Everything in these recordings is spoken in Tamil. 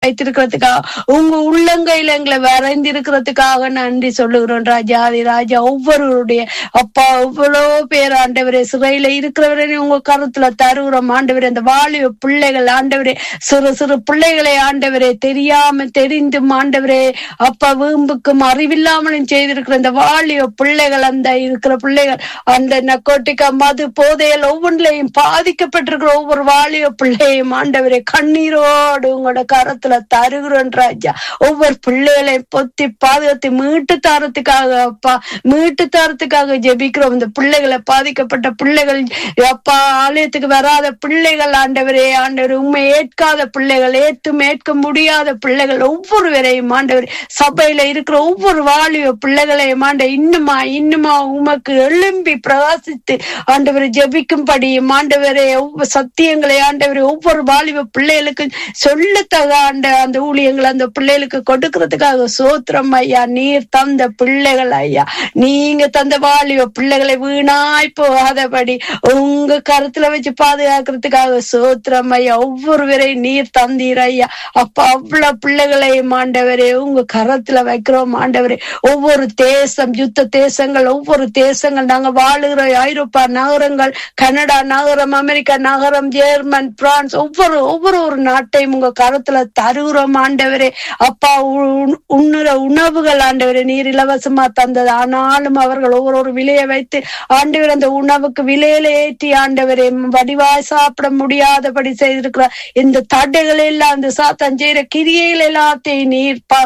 வைத்திருக்கிறதுக்காக உங்க உள்ளங்கையில எங்களை வரைந்திருக்கிறதுக்காக நன்றி சொல்லுகிறோம் ராஜாதி ராஜா ஒவ்வொருவருடைய அப்பா எவ்வளவு பேர் ஆண்டவரே சிறையில இருக்கிறவரே உங்க கருத்துல தருகிறோம் ஆண்டவரே அந்த வாலிப பிள்ளைகள் ஆண்டவரே சிறு சிறு பிள்ளைகளை ஆண்டவரே தெரியாம தெரிந்தும் ஆண்டவரே அப்பா வீம்புக்கும் அறிவில்லாமலும் செய்திருக்கிற அந்த வாலிப பிள்ளைகள் அந்த இருக்கிற பிள்ளைகள் அந்த நக்கோட்டிக்கா மது போதையில் ஒவ்வொன்றிலையும் பாதிக்கப்பட்டிருக்கிற ஒவ்வொரு வாலிப பிள்ளையும் ஆண்டவரே கண்ணீரோடு உங்களோட கரத்துல தருகிறோம் ராஜா ஒவ்வொரு பிள்ளைகளையும் பொத்தி பாதுகாத்து மீட்டு தாரத்துக்காக அப்பா மீட்டு தாரத்துக்காக ஜெபிக்கிறோம் இந்த பிள்ளைகளை பாதிக்கப்பட்ட பிள்ளைகள் அப்பா ஆலயத்துக்கு வராத பிள்ளைகள் ஆண்டவரே ஆண்டவர் உண்மை ஏற்காத பிள்ளைகள் ஏற்றும் ஏற்க முடியாத பிள்ளைகள் ஒவ்வொருவரையும் ஆண்டவர் சபையில இருக்கிற ஒவ்வொரு வாலிப பிள்ளைகளையும் ஆண்ட இன்னுமா இன்னுமா உமக்கு எழும்பி பிரகாசித்து ஆண்டவரை ஜெபிக்கும்படியும் ஆண்டவரே ஒவ்வொரு சத்தியங்களை ஆண்டவரை ஒவ்வொரு வாலிப பிள்ளைகளுக்கு சொல்லத்தக ஆண்ட அந்த ஊழியங்களை அந்த பிள்ளைகளுக்கு கொடுக்கறதுக்காக சோத்திரம் ஐயா நீர் தந்த பிள்ளைகள் ஐயா நீங்க தந்த வாலிப பிள்ளைகளை வீணாய் போகாதபடி உங்க கருத்துல வச்சு பாதுகாக்கிறதுக்காக சோத்திரம் ஐயா ஒவ்வொருவரையும் நீர் தந்தீர் ஐயா அப்ப அவ்வளவு பிள்ளைகளையும் ஆண்டவரே உங்க கரத்துல வைக்கிறோம் ஆண்டவரே ஒவ்வொரு தேசம் யுத்த தேசங்கள் ஒவ்வொரு தேசங்கள் நாங்க வாழுகிற ஐரோப்பா நகரங்கள் கனடா நகரம் அமெரிக்கா நகரம் ஜெர்மன் பிரான்ஸ் ஒவ்வொரு ஒவ்வொரு ஒரு நாட்டையும் உங்க கரத்துல தருகிறோம் ஆண்டவரே அப்பா உ- உண்ணுற உணவுகள் ஆண்டவரே நீர் இலவசமா தந்தது ஆனாலும் அவர்கள் ஒவ்வொரு ஒரு விலையை வைத்து ஆண்டவர் அந்த உணவுக்கு விலையில ஏற்றி ஆண்டவரே வடிவாய் சாப்பிட முடியாதபடி செய்திருக்கிற இந்த தடைகள் எல்லாம் அந்த சாத்தான் செய்யற கிரியைகள் எல்லாத்தையும் நீர் பா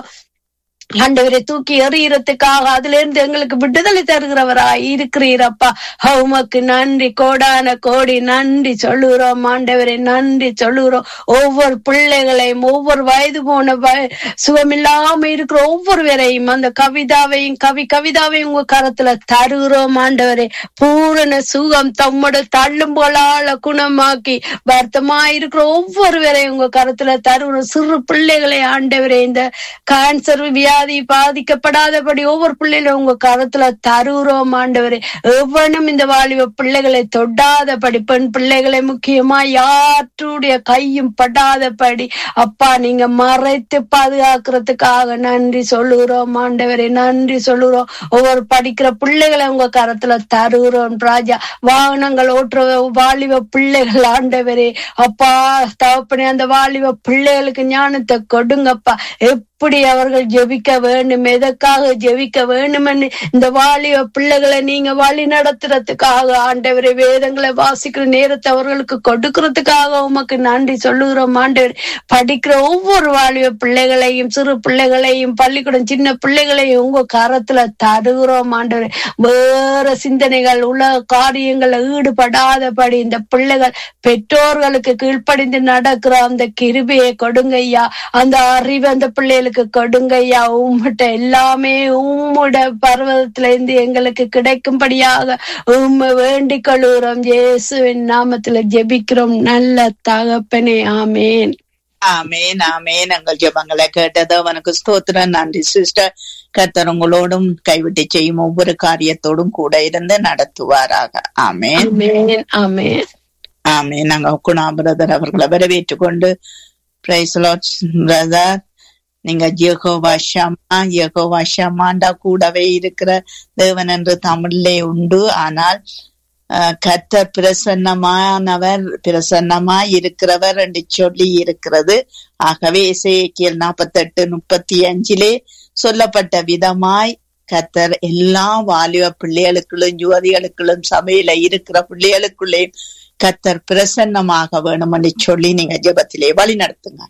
ஆண்டவரை தூக்கி எறியறதுக்காக அதுல இருந்து எங்களுக்கு விடுதலை தருகிறவரா இருக்கிறீரப்பா உமக்கு நன்றி கோடான கோடி நன்றி சொல்லுகிறோம் ஆண்டவரை நன்றி சொல்லுகிறோம் ஒவ்வொரு பிள்ளைகளையும் ஒவ்வொரு வயது போன வய- சுகமில்லாம இருக்கிற ஒவ்வொருவரையும் அந்த கவிதாவையும் கவி கவிதாவையும் உங்க கரத்துல தருகிறோம் ஆண்டவரே பூரண சுகம் தம்மோட தள்ளும் போலால குணமாக்கி வருத்தமா இருக்கிற ஒவ்வொருவரையும் உங்க கருத்துல தருகிறோம் சிறு பிள்ளைகளை ஆண்டவரே இந்த கேன்சர் வியாதி பாதிக்கப்படாதபடி ஒவ்வொரு பிள்ளைகளும் உங்க கருத்துல தருகிறோம் ஆண்டவரே எவனும் இந்த வாலிப பிள்ளைகளை தொடாதபடி பெண் பிள்ளைகளை முக்கியமா யாற்றுடைய கையும் படாதபடி அப்பா நீங்க மறைத்து பாதுகாக்கிறதுக்காக நன்றி சொல்லுகிறோம் ஆண்டவரே நன்றி சொல்லுகிறோம் ஒவ்வொரு படிக்கிற பிள்ளைகளை உங்க கரத்துல தருகிறோம் ராஜா வாகனங்கள் ஓட்டுற வாலிப பிள்ளைகள் ஆண்டவரே அப்பா தகப்பனே அந்த வாலிப பிள்ளைகளுக்கு ஞானத்தை கொடுங்கப்பா எப்படி அவர்கள் ஜெபிக்க வேண்டும் எதற்காக ஜெபிக்க வேண்டும்னு இந்த வாலிப பிள்ளைகளை நீங்க வழி நடத்துறதுக்காக ஆண்டவரை வேதங்களை வாசிக்கிற நேரத்தை அவர்களுக்கு கொடுக்கறதுக்காக உமக்கு நன்றி சொல்லுகிறோம் ஆண்டவர் படிக்கிற ஒவ்வொரு வாலிப பிள்ளைகளையும் சிறு பிள்ளைகளையும் பள்ளிக்கூடம் சின்ன பிள்ளைகளையும் உங்க கரத்துல தருகிறோம் ஆண்டவர் வேற சிந்தனைகள் உலக காரியங்கள்ல ஈடுபடாதபடி இந்த பிள்ளைகள் பெற்றோர்களுக்கு கீழ்ப்படிந்து நடக்கிற அந்த கிருபையை கொடுங்க ஐயா அந்த அறிவு அந்த பிள்ளைகளுக்கு கொடுங்க ஐயா உம்மிட்ட எல்லாமே உம்முட பர்வதத்துல இருந்து எங்களுக்கு கிடைக்கும்படியாக உம்மை வேண்டிக் கொள்கிறோம் இயேசுவின் நாமத்துல ஜெபிக்கிறோம் நல்ல தகப்பனே ஆமேன் ஆமேன் ஆமேன் எங்கள் ஜெபங்களை கேட்டது அவனுக்கு ஸ்தோத்திரம் நன்றி சிஸ்டர் கர்த்தர் உங்களோடும் கைவிட்டு செய்யும் ஒவ்வொரு காரியத்தோடும் கூட இருந்து நடத்துவாராக ஆமேன் ஆமேன் ஆமேன் ஆமேன் நாங்க குணா பிரதர் அவர்களை வரவேற்றுக் கொண்டு பிரைஸ் பிரதர் நீங்க ஜெகோவா ஷமா ஜெகோவா ஷமாண்டா கூடவே இருக்கிற தேவன் என்று தமிழ்லே உண்டு ஆனால் அஹ், கர்த்தர் பிரசன்னமானவர் பிரசன்னமாய் இருக்கிறவர் என்று சொல்லி இருக்கிறது ஆகவே இசைக்கியல் நாற்பத்தெட்டு முப்பத்தி அஞ்சிலே சொல்லப்பட்ட விதமாய் கர்த்தர் எல்லா வாலிப பிள்ளைகளுக்குள்ளும் யுவதிகளுக்குள்ளும் சபையில இருக்கிற பிள்ளைகளுக்குள்ளே கர்த்தர் பிரசன்னமாக வேணும் என்று சொல்லி நீங்க ஜெபத்திலே வழி நடத்துங்க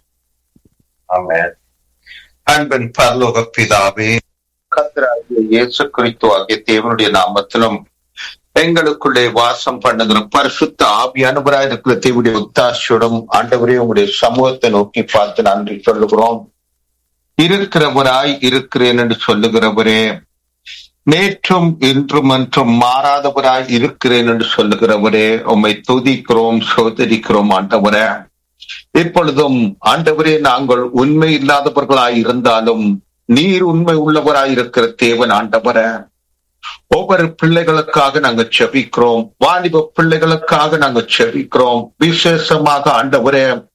ஆமென் அன்பின் பரலோக பிதாவே கர்த்தராகிய இயேசு கிறிஸ்து ஆகிய தேவனுடைய நாமத்திலும் எங்களுக்குள்ளே வாசம் பண்ணுகிற பரிசுத்த ஆவியானவராய் இருக்கிற தேவனுடைய உத்தாசியோடும் ஆண்டவரே உங்களுடைய சமூகத்தை நோக்கி பார்த்து நன்றி சொல்லுகிறோம் இருக்கிறவராய் இருக்கிறேன் என்று சொல்லுகிறவரே நேற்றும் இன்றும் என்றும் மாறாதவராய் இருக்கிறேன் என்று சொல்லுகிறவரே உம்மை துதிக்கிறோம் சோதரிக்கிறோம் ஆண்டவரே இப்பொழுதும் ஆண்டவரே நாங்கள் உண்மை இல்லாதவர்களாய் இருந்தாலும் நீர் உண்மை உள்ளவராய் இருக்கிற தேவன் ஆண்டவரே ஒவ்வொரு பிள்ளைகளுக்காக நாங்க செபிக்கிறோம் வாலிப பிள்ளைகளுக்காக நாங்க செபிக்கிறோம் விசேஷமாக ஆண்டவரே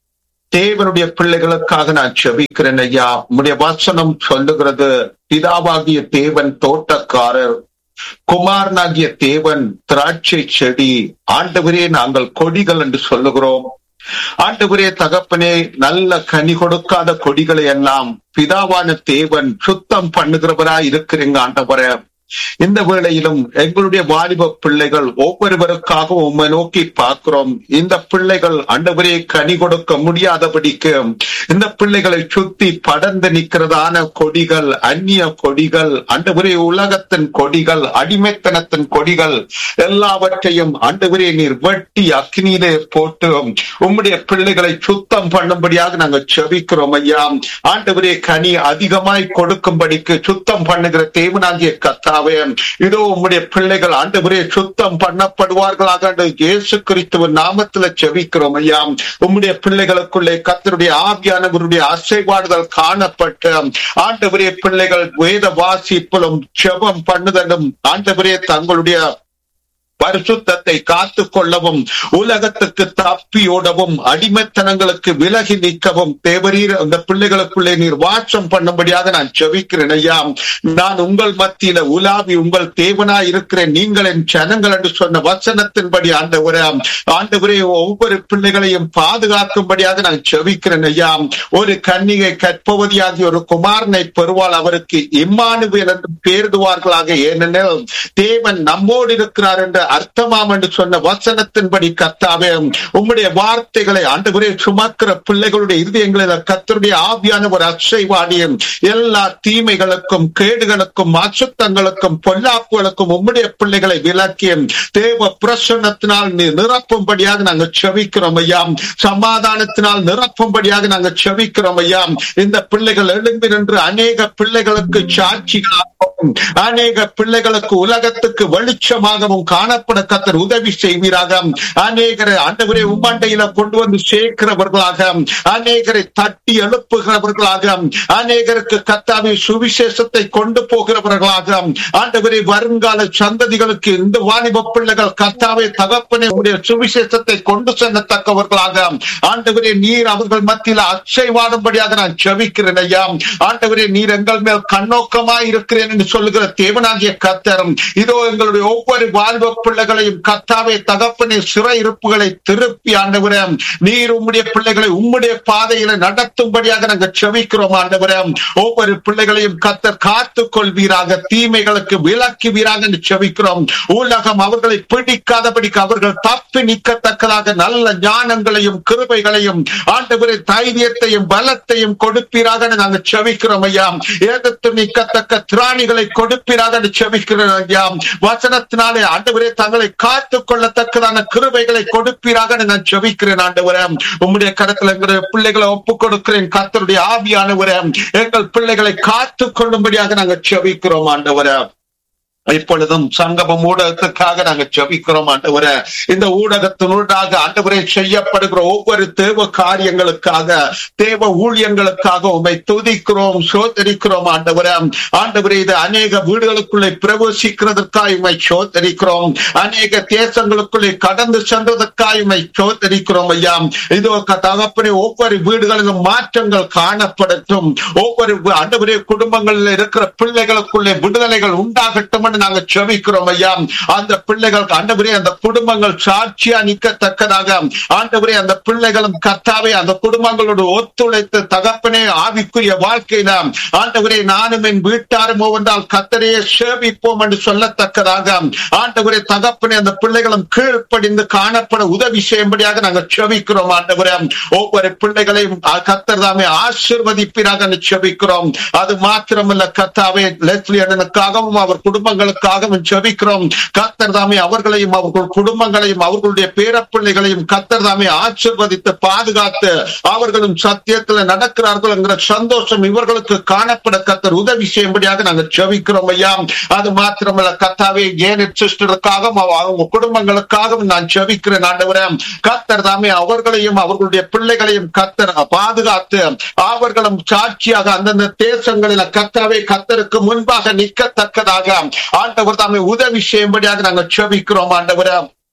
தேவனுடைய பிள்ளைகளுக்காக நான் செபிக்கிறேன் ஐயா உம்முடைய வசனம் சொல்லுகிறது பிதாவாகிய தேவன் தோட்டக்காரர் குமாரனாகிய தேவன் திராட்சை செடி ஆண்டவரே நாங்கள் கொடிகள் என்று சொல்லுகிறோம் ஆண்டவரே தகப்பனே நல்ல கனி கொடுக்காத கொடிகளை எல்லாம் பிதாவான தேவன் சுத்தம் பண்ணுகிறவராய் இருக்கிறீங்க ஆண்டவரே இந்த வேளையிலும் எங்களுடைய வாலிப பிள்ளைகள் ஒவ்வொருவருக்காக உண்மை நோக்கி பார்க்கிறோம் இந்த பிள்ளைகள் ஆண்டவரே கனி கொடுக்க முடியாதபடிக்கு இந்த பிள்ளைகளை சுத்தி படர்ந்து நிற்கிறதான கொடிகள் அந்நிய கொடிகள் ஆண்டவரே உலகத்தின் கொடிகள் அடிமைத்தனத்தின் கொடிகள் எல்லாவற்றையும் ஆண்டவரே நீர் வெட்டி அக்னியிலே போட்டு உம்முடைய பிள்ளைகளை சுத்தம் பண்ணும்படியாக நாங்கள் செபிக்கிறோம் ஐயா ஆண்டவரே கனி அதிகமாய் கொடுக்கும்படிக்கு சுத்தம் பண்ணுகிற தேவனாகிய கத்தாவே இதோ உம்முடைய பிள்ளைகள் ஆண்டவரே சுத்தம் பண்ணப்படுவார்களாக என்று இயேசு கிறிஸ்துவின் நாமத்துல செபிக்கிறோம் ஐயா உம்முடைய பிள்ளைகளுக்குள்ளே கத்தருடைய ஆவியானவருடைய அசைவாடுதல் காணப்பட்டு ஆண்டவரே பிள்ளைகள் வேத வாசிப்பிலும் செபம் பண்ணுதலும் ஆண்டவரே தங்களுடைய பரிசுத்தத்தை காத்து கொள்ளவும் உலகத்துக்கு தப்பியோடவும் அடிமைத்தனங்களுக்கு விலகி நிற்கவும் தேவரீர் அந்த பிள்ளைகளுக்குள்ளே நீர் வாசம் பண்ணும்படியாக நான் செவிக்கிறேன் ஐயா நான் உங்கள் மத்தியில உலாவி உங்கள் தேவனாய் இருக்கிறேன் நீங்கள் என் ஜனங்கள் என்று சொன்ன வசனத்தின்படி ஆண்டவரே ஆண்டவரே ஒவ்வொரு பிள்ளைகளையும் பாதுகாக்கும்படியாக நான் செவிக்கிறேன் ஐயா ஒரு கன்னிகை கற்பவதியாகிய ஒரு குமாரனை பெறுவாள் அவருக்கு இம்மானுவேல் என்று பேருதுவார்களாக ஏனெனில் தேவன் நம்மோடு இருக்கிறார் என்ற அர்த்தமாம் என்று சொன்ன வசனத்தின்படி கத்தாவே உம்முடைய வார்த்தைகளை ஆண்டவரே சுமக்கிற பிள்ளைகளுடைய இருதயங்களில் கத்தருடைய ஆவியான ஒரு அச்சைவாடியும் எல்லா தீமைகளுக்கும் கேடுகளுக்கும் அசுத்தங்களுக்கும் பொல்லாப்புகளுக்கும் உம்முடைய பிள்ளைகளை விலக்கியும் தேவ பிரசன்னத்தினால் நீ நிரப்பும்படியாக நாங்கள் செவிக்கிறோம் ஐயா சமாதானத்தினால் நிரப்பும்படியாக நாங்கள் செவிக்கிறோம் ஐயா இந்த பிள்ளைகள் எழும்பி நின்று அநேக பிள்ளைகளுக்கு சாட்சிகளாகவும் அநேக பிள்ளைகளுக்கு உலகத்துக்கு வெளிச்சமாகவும் காணப்பட கத்தர் உதவி செய்வீராக அநேகரை ஆண்டவரே உம்மண்டையில கொண்டு வந்து சேர்க்கிறவர்களாக அநேகரை தட்டி எழுப்புகிறவர்களாக அநேகருக்கு கத்தாவை சுவிசேஷத்தை கொண்டு போகிறவர்களாக ஆண்டவரே வருங்கால சந்ததிகளுக்கு இந்த வாலிப பிள்ளைகள் கத்தாவை தகப்பனே உடைய சுவிசேஷத்தை கொண்டு செல்லத்தக்கவர்களாக ஆண்டவரே நீர் அவர்கள் மத்தியில் அச்சைவாடும்படியாக நான் செவிக்கிறேன் ஐயா ஆண்டவரே நீர் எங்கள் மேல் கண்ணோக்கமாய் இருக்கிறேன் என்று சொல்லுகிற தேவனாகிய கத்தரும் இதோ எங்களுடைய ஒவ்வொரு வாழ்வ பிள்ளைகளையும் கத்தாவே தகப்பனே சிறை இருப்புகளை திருப்பி ஆண்டவரே நீர் உம்முடைய பிள்ளைகளை உம்முடைய பாதையில நடத்தும்படியாக நாங்கள் செவிக்கிறோம் ஆண்டவரே ஒவ்வொரு பிள்ளைகளையும் கத்தர் காத்துக் கொள்வீராக தீமைகளுக்கு விலக்குவீராக என்று செவிக்கிறோம் உலகம் அவர்களை பிடிக்காதபடிக்கு அவர்கள் தப்பி நிற்கத்தக்கதாக நல்ல ஞானங்களையும் கிருபைகளையும் ஆண்டவரே தைரியத்தையும் பலத்தையும் கொடுப்பீராக நாங்கள் செவிக்கிறோம் ஐயா ஏதத்து நிற்கத்தக்க திராணிகளை கொடுப்பீராக என்று செவிக்கிறோம் ஐயா வசனத்தினாலே ஆண்டவரே தங்களை காத்துக் கொள்ளத்தக்கதான கிருபைகளை கொடுப்பீராக நான் செவிக்கிறேன் ஆண்டவரே உம்முடைய கரத்தில் எங்களுடைய பிள்ளைகளை ஒப்புக் கொடுக்கிறேன் கத்தருடைய ஆவியானவரே எங்கள் பிள்ளைகளை காத்துக் கொள்ளும்படியாக நாங்கள் செவிக்கிறோம் ஆண்டவரே இப்பொழுதும் சங்கமம் ஊடகத்துக்காக நாங்க ஜபிக்கிறோம் ஆண்டவரே இந்த ஊடகத்தினூடாக ஆண்டவரே செய்யப்படுகிற ஒவ்வொரு தேவ காரியங்களுக்காக தேவ ஊழியங்களுக்காக உண்மை துதிக்கிறோம் சோதரிக்கிறோம் ஆண்டவரே ஆண்டவரே இது அநேக வீடுகளுக்குள்ளே பிரவேசிக்கிறதற்காக உண்மை சோதரிக்கிறோம் அநேக தேசங்களுக்குள்ளே கடந்து சென்றதற்காக உண்மை சோதரிக்கிறோம் ஐயா இதோ தகப்பனே ஒவ்வொரு வீடுகளிலும் மாற்றங்கள் காணப்படட்டும் ஒவ்வொரு ஆண்டவரே குடும்பங்களில் இருக்கிற பிள்ளைகளுக்குள்ளே விடுதலைகள் உண்டாகட்டும் என்று நாங்கள் செபிக்கிறோம் ஐயா அந்த பிள்ளைகள் ஆண்டவரே அந்த குடும்பங்கள் சாட்சியா நிற்கத்தக்கதாக ஆண்டவரே அந்த பிள்ளைகளும் கத்தாவே அந்த குடும்பங்களோடு ஒத்துழைத்து தகப்பனே ஆவிக்குரிய வாழ்க்கையில ஆண்டவரே நானும் என் வீட்டாரும் என்றால் கத்தரையே சேவிப்போம் என்று சொல்லத்தக்கதாக ஆண்டவரே தகப்பனே அந்த பிள்ளைகளும் கீழ்ப்படிந்து காணப்பட உதவி செய்யும்படியாக நாங்கள் செபிக்கிறோம் ஆண்டவரே ஒவ்வொரு பிள்ளைகளையும் கத்தர் தாமே ஆசிர்வதிப்பீராக செபிக்கிறோம் அது மாத்திரமல்ல கத்தாவே லெஸ்லி அண்ணனுக்காகவும் அவர் குடும்பங்களுக்காகவும் ஜெபிக்கிறோம் கத்தர் தாமே அவர்களையும் அவர்கள் குடும்பங்களையும் அவர்களுடைய பேரப்பிள்ளைகளையும் கத்தர் தாமே ஆசிர்வதித்து பாதுகாத்து அவர்களும் சத்தியத்துல நடக்கிறார்கள் என்கிற சந்தோஷம் இவர்களுக்கு காணப்பட கத்தர் உதவி செய்யும்படியாக நாங்கள் ஜெபிக்கிறோம் ஐயா அது மாத்திரமல்ல கத்தாவே ஏனிட் சிஸ்டருக்காகவும் அவங்க குடும்பங்களுக்காகவும் நான் ஜெபிக்கிறேன் ஆண்டவரே கத்தர் தாமே அவர்களையும் அவர்களுடைய பிள்ளைகளையும் கத்தர் பாதுகாத்து அவர்களும் சாட்சியாக அந்தந்த தேசங்களில கத்தாவே கத்தருக்கு முன்பாக நிற்கத்தக்கதாக ஆண்டவர் தாமே உதவி செய்யும்படியாக நாங்கள் செபிக்கிறோம் ஆண்டவரே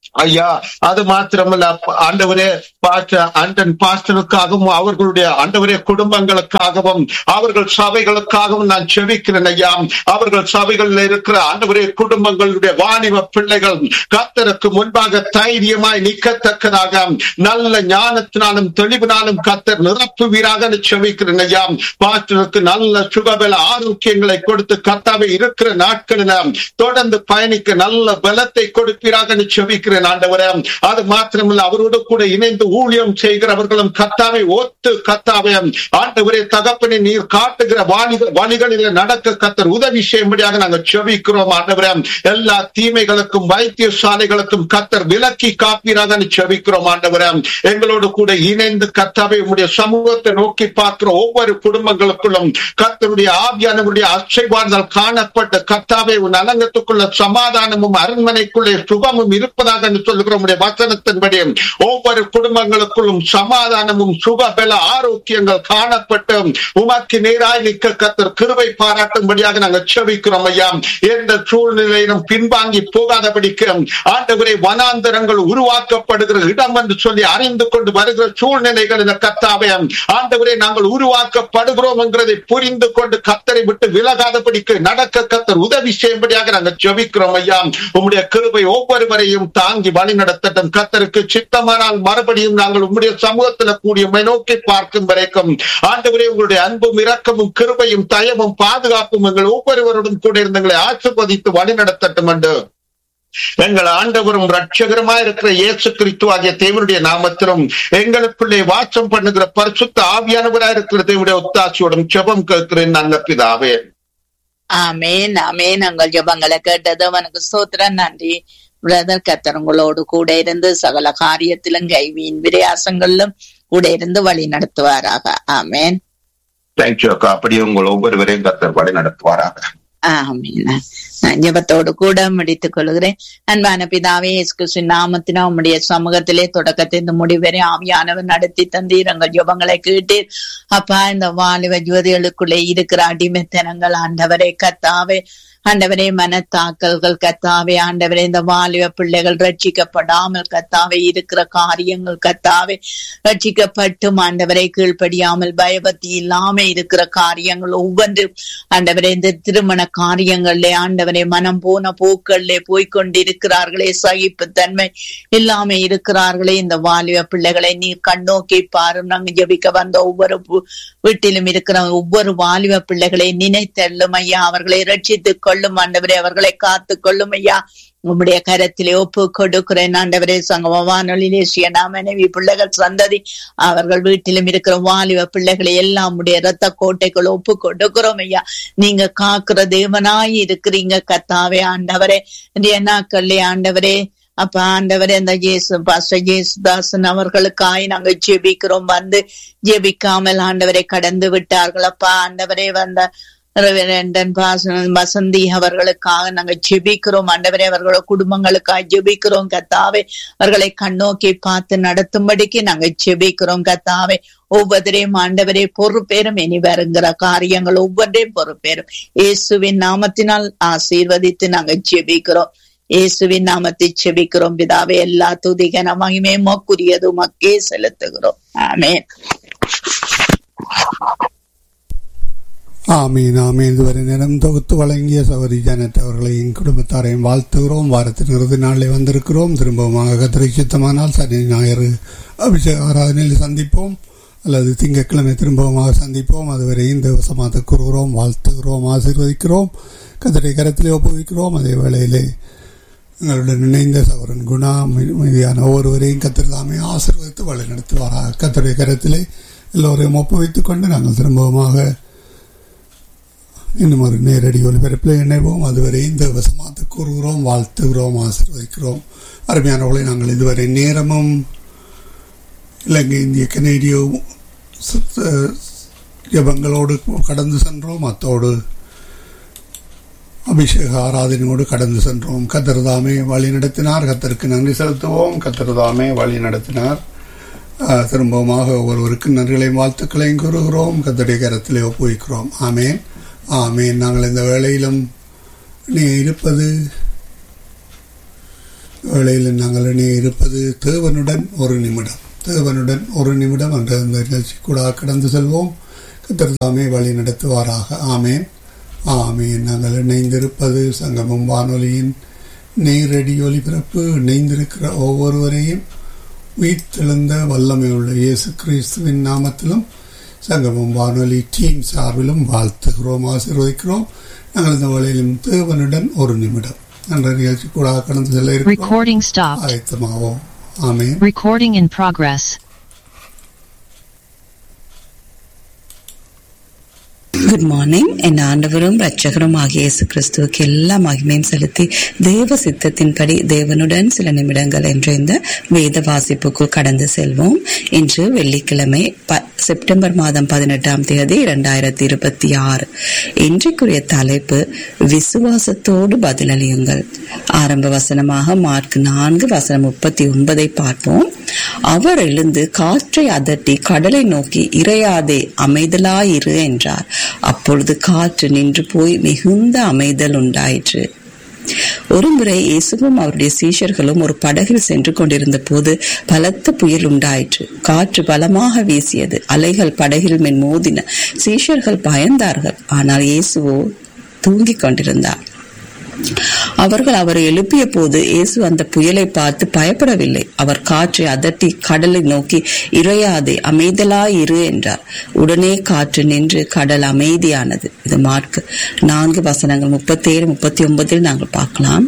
ஐயா அது மாத்திரமல்ல அப்ப ஆண்டவரே பாஸ்டர் அண்டன் பாஸ்டருக்காகவும் அவர்களுடைய ஆண்டவரே குடும்பங்களுக்காகவும் அவர்கள் சபைகளுக்காகவும் நான் செபிக்கிறேன் ஐயா அவர்கள் சபைகளில் இருக்கிற ஆண்டவரே குடும்பங்களுடைய வாணிப பிள்ளைகள் கத்தருக்கு முன்பாக தைரியமாய் நிற்கத்தக்கதாக நல்ல ஞானத்தினாலும் தெளிவினாலும் கத்தர் நிரப்புவீராக செபிக்கிறேன் ஐயா பாஸ்டருக்கு நல்ல சுகபல ஆரோக்கியங்களை கொடுத்து கத்தாவை இருக்கிற நாட்களில் தொடர்ந்து பயணிக்க நல்ல பலத்தை கொடுப்பீராக செபிக்கிறேன் ஆண்டவரே அது மாத்திரமல்ல அவரோடு கூட இணைந்து ஊழியம் செய்கிறவர்களும் கத்தாவை ஒத்து கத்தாவை ஆண்டவரே தகப்பனை நீர் காட்டுகிற வாலி வழிகளில் நடக்க கத்தர் உதவி செய்யும்படியாக நாங்கள் செபிக்கிறோம் ஆண்டவரே எல்லா தீமைகளுக்கும் வைத்தியசாலைகளுக்கும் கத்தர் விலக்கி காப்பீராக செபிக்கிறோம் ஆண்டவரே எங்களோடு கூட இணைந்து கத்தாவை உடைய சமூகத்தை நோக்கி பார்க்கிற ஒவ்வொரு குடும்பங்களுக்குள்ளும் கத்தருடைய ஆவியானவருடைய அச்சைவார்கள் காணப்பட்ட கத்தாவை உன் அலங்கத்துக்குள்ள சமாதானமும் அரண்மனைக்குள்ளே சுகமும் இருப்பதாக என்று சொல்லுகிற உடைய வசனத்தின்படி ஒவ்வொரு குடும்பங்களுக்குள்ளும் சமாதானமும் சுக பல ஆரோக்கியங்கள் காணப்பட்டு உமக்கு நேராய் நிற்க கத்தர் கிருவை பாராட்டும்படியாக நாங்கள் செபிக்கிறோம் ஐயா எந்த சூழ்நிலையிலும் பின்வாங்கி போகாதபடிக்கு ஆண்டவரை வனாந்தரங்கள் உருவாக்கப்படுகிற இடம் என்று சொல்லி அறிந்து கொண்டு வருகிற சூழ்நிலைகள் இந்த கத்தாவே ஆண்டவரை நாங்கள் உருவாக்கப்படுகிறோம் என்கிறதை புரிந்து கொண்டு கத்தரை விட்டு விலகாதபடிக்கு நடக்க கத்தர் உதவி செய்யும்படியாக நாங்கள் ஜெபிக்கிறோம் ஐயா உம்முடைய கிருபை ஒவ்வொருவரையும் தாங்கி வழி நடத்தட்டும் கத்தருக்கு சித்தமானால் மறுபடியும் நாங்கள் உம்முடைய சமூகத்துல கூடிய நோக்கி பார்க்கும் வரைக்கும் ஆண்டவரே உங்களுடைய அன்பும் இரக்கமும் கிருபையும் தயவும் பாதுகாப்பும் எங்கள் ஒவ்வொருவருடன் கூட இருந்தங்களை ஆசிர்வதித்து வழி நடத்தட்டும் என்று எங்கள் ஆண்டவரும் ரட்சகரமா இருக்கிற இயேசு கிறிஸ்து ஆகிய தேவனுடைய நாமத்திலும் எங்களுக்குள்ளே வாசம் பண்ணுகிற பரிசுத்த ஆவியானவராக இருக்கிற தேவனுடைய ஒத்தாட்சியோடும் ஜெபம் கேட்கிறேன் நல்ல பிதாவே ஆமேன் ஆமேன் உங்கள் ஜபங்களை கேட்டது அவனுக்கு சோத்திரம் நன்றி பிரதர் கத்தர் உங்களோடு கூட இருந்து சகல காரியத்திலும் கைவியின் விரையாசங்களிலும் கூட இருந்து வழி நடத்துவாராக ஆமேன் தேங்க்யூ அக்கா அப்படியே உங்கள் ஒவ்வொருவரையும் கத்தர் வழி நடத்துவாராக ஆமீன் நான் ஜெபத்தோடு கூட முடித்துக் கொள்கிறேன் அன்பான பிதாவே இயேசு நாமத்தினா உம்முடைய சமூகத்திலே தொடக்கத்தின் முடிவரை ஆவியானவர் நடத்தி தந்தீர் எங்கள் ஜபங்களை கேட்டீர் அப்பா இந்த வாலிப ஜோதிகளுக்குள்ளே இருக்கிற அடிமைத்தனங்கள் ஆண்டவரை கத்தாவே ஆண்டவரே மனத்தாக்கல்கள் கத்தாவே ஆண்டவரே இந்த வாலிப பிள்ளைகள் ரட்சிக்கப்படாமல் கத்தாவே இருக்கிற காரியங்கள் கத்தாவே ரட்சிக்கப்பட்டும் ஆண்டவரை கீழ்ப்படியாமல் பயபக்தி இல்லாம இருக்கிற காரியங்கள் ஒவ்வொன்று ஆண்டவரே இந்த திருமண காரியங்கள்ல ஆண்டவரே மனம் போன போக்கள்ல போய்கொண்டிருக்கிறார்களே சகிப்பு தன்மை இல்லாம இருக்கிறார்களே இந்த வாலிப பிள்ளைகளை நீ கண்ணோக்கி பாரும் நாங்க ஜபிக்க வந்த ஒவ்வொரு வீட்டிலும் இருக்கிற ஒவ்வொரு வாலிப பிள்ளைகளை நினைத்தள்ளும் ஐயா அவர்களை ரட்சித்துக் கொள்ளும் ஆண்டவரே அவர்களை காத்து கொள்ளும் ஐயா உம்முடைய கரத்திலே ஒப்பு கொடுக்கிறேன் ஆண்டவரே சங்கம வானொலியிலே சுயனா மனைவி பிள்ளைகள் சந்ததி அவர்கள் வீட்டிலும் இருக்கிற வாலிப பிள்ளைகளை எல்லாம் உடைய ரத்த கோட்டைக்குள் ஒப்பு கொடுக்கிறோம் ஐயா நீங்க காக்குற தேவனாய் இருக்கிறீங்க கத்தாவே ஆண்டவரே நாட்கள்லே ஆண்டவரே அப்ப ஆண்டவரே அந்த ஜேசு பாஸ்டர் ஜேசுதாசன் அவர்களுக்காய் நாங்க ஜெபிக்கிறோம் வந்து ஜெபிக்காமல் ஆண்டவரை கடந்து விட்டார்கள் அப்பா ஆண்டவரே வந்த ரெவரண்டன் வசந்தி அவர்களுக்காக நாங்க ஜெபிக்கிறோம் ஆண்டவரே அவர்களோட குடும்பங்களுக்காக ஜெபிக்கிறோம் கத்தாவே அவர்களை கண்ணோக்கி பார்த்து நடத்தும்படிக்கு நாங்க ஜெபிக்கிறோம் கத்தாவே ஒவ்வொருவரையும் ஆண்டவரே பொறுப்பேறும் இனி வருங்கிற காரியங்கள் ஒவ்வொன்றையும் பொறுப்பேறும் இயேசுவின் நாமத்தினால் ஆசீர்வதித்து நாங்க ஜெபிக்கிறோம் இயேசுவின் நாமத்தை செபிக்கிறோம் பிதாவே எல்லா துதிகன மகிமே மொக்குரியது மக்கே செலுத்துகிறோம் ஆமேன் ஆமீன் ஆமீன் இதுவரை நேரம் தொகுத்து வழங்கிய சௌரி ஜானட் அவர்களையும் குடும்பத்தாரையும் வாழ்த்துகிறோம் வாரத்தின் இறுதி நாளில் வந்திருக்கிறோம் திரும்பமாக கத்திரை சித்தமானால் சனி ஞாயிறு அபிஷேக ஆராதனையில் சந்திப்போம் அல்லது திங்கட்கிழமை திரும்பமாக சந்திப்போம் அதுவரை இந்த வசமாக கூறுகிறோம் வாழ்த்துகிறோம் ஆசீர்வதிக்கிறோம் கத்திரை கரத்திலே ஒப்புவிக்கிறோம் அதே வேளையிலே எங்களுடன் இணைந்த சவரன் குணா மீதியான ஒவ்வொருவரையும் கத்திரதாமே ஆசீர்வதித்து வழி நடத்துவாராக கத்தருடைய கரத்திலே எல்லோரையும் ஒப்புவித்துக் கொண்டு நாங்கள் திரும்பமாக இன்னும் ஒரு நேரடி ஒலிபரப்பில் இணைவோம் அதுவரை இந்த வசமாத்து கூறுகிறோம் வாழ்த்துகிறோம் ஆசீர்வதிக்கிறோம் அருமையானவர்களை நாங்கள் இதுவரை நேரமும் இலங்கை இந்திய கனேடிய ஜபங்களோடு கடந்து சென்றோம் அத்தோடு அபிஷேக ஆராதனையோடு கடந்து சென்றோம் கத்திரதாமே வழி நடத்தினார் கத்தருக்கு நன்றி செலுத்துவோம் கத்திரதாமே வழி நடத்தினார் திரும்பமாக ஒருவருக்கு நன்றிகளையும் வாழ்த்துக்களையும் கூறுகிறோம் கத்தடைய கரத்திலே ஒப்புவிக்கிறோம் ஆமேன் ஆமேன் நாங்கள் இந்த வேளையிலும் நீ இருப்பது வேளையில் நாங்கள் இணைய இருப்பது தேவனுடன் ஒரு நிமிடம் தேவனுடன் ஒரு நிமிடம் என்ற இந்த நிகழ்ச்சி கூட கடந்து செல்வோம் கத்திரதாமே வழி நடத்துவாராக ஆமேன் ஆமேன் நாங்கள் இணைந்திருப்பது சங்கமம் வானொலியின் நேரடி ஒலிபரப்பு இணைந்திருக்கிற ஒவ்வொருவரையும் உயிர்த்தெழுந்த வல்லமையுள்ள இயேசு கிறிஸ்துவின் நாமத்திலும் சங்கமம் வானொலி டீம் சார்பிலும் வாழ்த்துகிறோம் ஆசீர்வதிக்கிறோம் நாங்கள் இந்த வேளையிலும் தேவனுடன் ஒரு நிமிடம் என்ற நிகழ்ச்சி கூட கடந்து செல்ல இருக்கிறோம் Recording stopped. ஆயத்தமாவோம் ஆமேன் Recording in progress. Good morning என் ஆண்டவரும் இரட்சகரும் ஆகிய இயேசு கிறிஸ்துவுக்கு எல்லா மகிமையும் செலுத்தி தேவ சித்தத்தின்படி தேவனுடன் சில நிமிடங்கள் என்ற இந்த வேத வாசிப்புக்குள் கடந்து செல்வோம் இன்று வெள்ளிக்கிழமை ப- செப்டம்பர் மாதம் பதினெட்டாம் தேதி இரண்டாயிரத்தி இருபத்தி ஆறு இன்றைக்குரிய தலைப்பு விசுவாசத்தோடு பதிலளியுங்கள் ஆரம்ப வசனமாக மார்க் நான்கு வசனம் முப்பத்தி ஒன்பதை பார்ப்போம் அவர் எழுந்து காற்றை அதட்டி கடலை நோக்கி இறையாதே அமைதலாயிரு என்றார் அப்பொழுது காற்று நின்று போய் மிகுந்த அமைதல் உண்டாயிற்று ஒருமுறை இயேசுவும் அவருடைய சீஷர்களும் ஒரு படகில் சென்று கொண்டிருந்த போது பலத்த புயல் உண்டாயிற்று காற்று பலமாக வீசியது அலைகள் படகில் மேல் மோதின சீஷர்கள் பயந்தார்கள் ஆனால் இயேசுவோ தூங்கிக் கொண்டிருந்தார் அவர்கள் அவரை எழுப்பிய போது இயேசு அந்த புயலை பார்த்து பயப்படவில்லை அவர் காற்றை அதட்டி கடலை நோக்கி இறையாதே அமைதலாய் இரு என்றார் உடனே காற்று நின்று கடல் அமைதியானது இது மார்க் நான்கு வசனங்கள் முப்பத்தேழு முப்பத்தி ஒன்பதில் நாங்கள் பார்க்கலாம்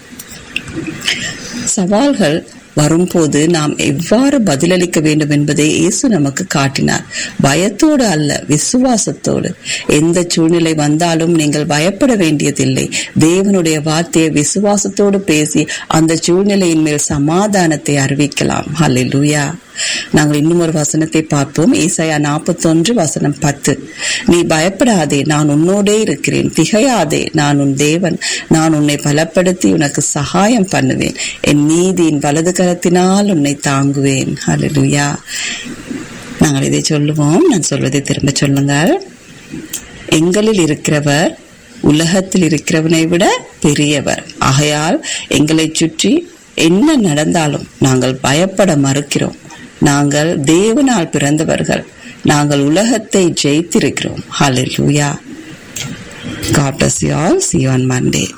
சவால்கள் வரும்போது நாம் எவ்வாறு பதிலளிக்க வேண்டும் என்பதை இயேசு நமக்கு காட்டினார் பயத்தோடு அல்ல விசுவாசத்தோடு எந்த சூழ்நிலை வந்தாலும் நீங்கள் பயப்பட வேண்டியதில்லை தேவனுடைய வார்த்தையை விசுவாசத்தோடு பேசி அந்த சூழ்நிலையின் மேல் சமாதானத்தை அறிவிக்கலாம் ஹalleluya நாங்கள் இன்னும் ஒரு வசனத்தை பார்ப்போம் ஏசாயா நாற்பத்தொன்று வசனம் பத்து நீ பயப்படாதே நான் உன்னோடே இருக்கிறேன் திகையாதே நான் உன் தேவன் நான் உன்னை பலப்படுத்தி உனக்கு சகாயம் பண்ணுவேன் என் நீதியின் வலது கரத்தினால் உன்னை தாங்குவேன் ஹalleluya நாங்கள் இதை சொல்லுவோம் நான் சொல்வதை திரும்ப சொல்லுங்கள் எங்களில் இருக்கிறவர் உலகத்தில் இருக்கிறவனை விட பெரியவர் ஆகையால் எங்களை சுற்றி என்ன நடந்தாலும் நாங்கள் பயப்பட மறுக்கிறோம் நாங்கள் தேவனால் பிறந்தவர்கள் நாங்கள் உலகத்தை ஜெயித்திருக்கிறோம் ஹalleluya God bless you all. See you on Monday.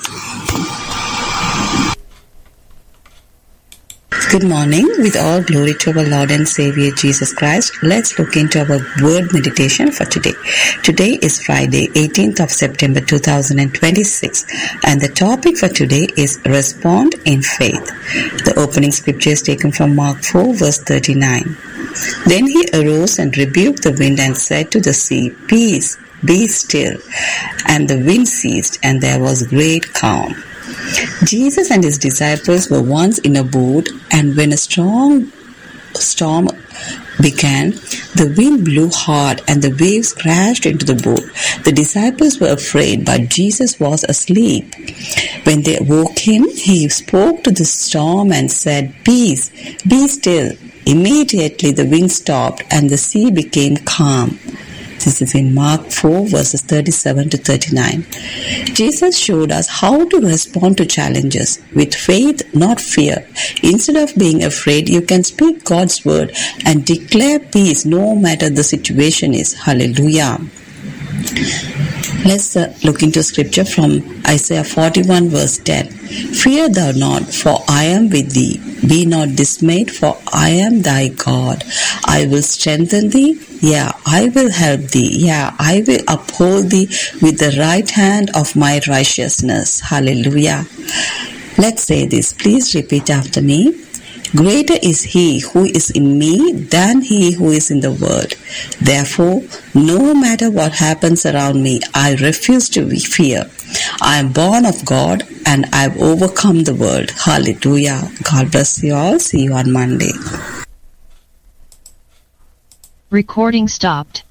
Good morning. With all glory to our Lord and Savior Jesus Christ, let's look into our word meditation for today. Today is Friday, 18th of September 2026, and the topic for today is respond in faith. The opening scripture is taken from Mark 4, verse 39. Then he arose and rebuked the wind and said to the sea, Peace, be still. And the wind ceased, and there was great calm. Jesus and his disciples were once in a boat, and when a strong storm began, the wind blew hard and the waves crashed into the boat. The disciples were afraid, but Jesus was asleep. When they woke him, he spoke to the storm and said, Peace, be still. Immediately the wind stopped and the sea became calm. This is in Mark 4 verses 37 to 39. Jesus showed us how to respond to challenges with faith, not fear. Instead of being afraid, you can speak God's word and declare peace no matter the situation is. Hallelujah. Let's uh, look into scripture from Isaiah 41 verse 10. Fear thou not, for I am with thee. Be not dismayed, for I am thy God. I will strengthen thee. Yeah, I will help thee. Yeah, I will uphold thee with the right hand of my righteousness. Hallelujah. Let's say this. Please repeat after me. Greater is he who is in me than he who is in the world. Therefore, no matter what happens around me, I refuse to be fear. I am born of God and I've overcome the world. Hallelujah. God bless you all. See you on Monday. Recording stopped.